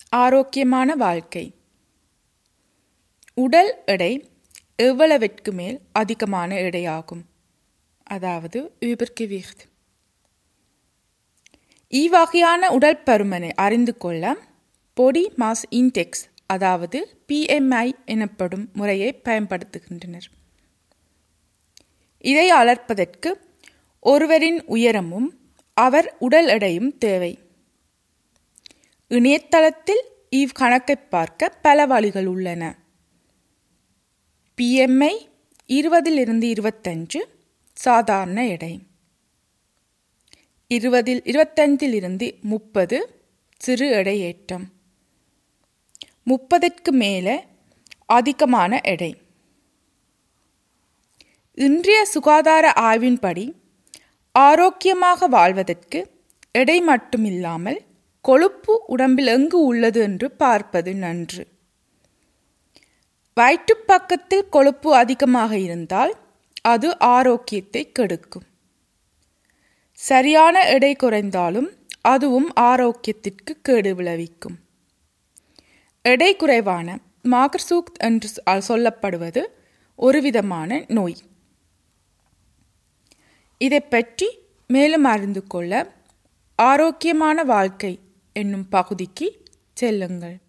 ஆரோக்கியமான வாழ்க்கை உடல் எடை எவ்வளவிற்கு மேல் அதிகமான எடையாகும் அதாவது übergewicht இவ்வகையான உடல் பருமனை அறிந்து கொள்ள பொடி மாஸ் இன்டெக்ஸ் அதாவது பிஎம்ஐ எனப்படும் முறையை பயன்படுத்துகின்றனர் இதை அளப்பதற்கு ஒருவரின் உயரமும் அவர் உடல் எடையும் தேவை இணையதளத்தில் இவ் கணக்கை பார்க்க பல வழிகள் உள்ளன பிஎம்ஐ இருபதிலிருந்து இருபத்தஞ்சு சாதாரண எடை இருபதில் இருபத்தஞ்சிலிருந்து முப்பது சிறு எடை ஏற்றம் முப்பதற்கு மேலே அதிகமான எடை இன்றைய சுகாதார ஆய்வின்படி ஆரோக்கியமாக வாழ்வதற்கு எடை மட்டுமில்லாமல் கொழுப்பு உடம்பில் எங்கு உள்ளது என்று பார்ப்பது நன்று வயிற்றுப்பக்கத்தில் கொழுப்பு அதிகமாக இருந்தால் அது ஆரோக்கியத்தை கெடுக்கும் சரியான எடை குறைந்தாலும் அதுவும் ஆரோக்கியத்திற்கு கேடு விளைவிக்கும் எடை குறைவான மாகர்சூக் என்று சொல்லப்படுவது ஒரு விதமான நோய் இதை பற்றி மேலும் அறிந்து கொள்ள ஆரோக்கியமான வாழ்க்கை என்னும் பகுதிக்கு செல்லுங்கள்